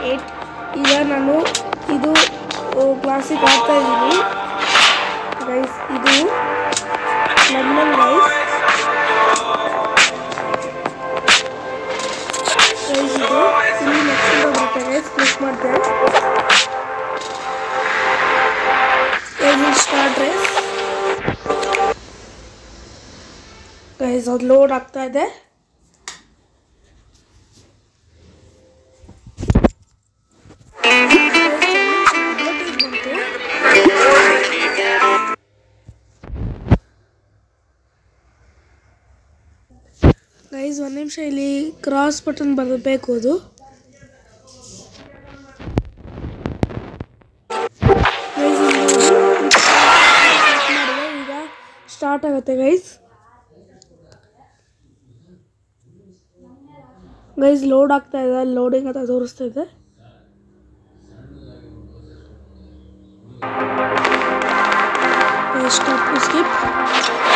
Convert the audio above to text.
Eight ಈಗ ನಾನು ಇದು ಕ್ಲಾಸಿಗೆ ಆಡ್ತಾ ಇದ್ದೀನಿ ಗೈಸ್ ಇದು ಲಂಡನ್ ಗೈಸ್ ಗೈಸ್ ಇದು ಇಲ್ಲಿ ನೆಕ್ಸ್ಟ್ ಬರುತ್ತೆ ಗೈಸ್ ಕ್ಲಿಕ್ ಮಾಡ್ತೇವೆ ಸ್ಟಾರ್ಟ್ ರೇಸ್ ಗೈಸ್ ಅದು ಲೋಡ್ ಆಗ್ತಾ ಇದೆ ಗೈಸ್ ಒಂದು ನಿಮಿಷ ಇಲ್ಲಿ ಕ್ರಾಸ್ ಬಟನ್ ಬರಬೇಕು ಅದು Guys, ಇಲ್ಲಿ ನೋಡಿ, ಮಾಡಿದೆ. ಈಗ ಸ್ಟಾರ್ಟ್ ಆಗುತ್ತೆ ಗೈಸ್ ಗೈಸ್ ಲೋಡ್ ಆಗ್ತಾ ಇದೆ ಲೋಡಿಂಗ್ ಅಂತ ತೋರಿಸ್ತಾ ಇದೆ ಸ್ಟಾಪ್ ಸ್ಕಿಪ್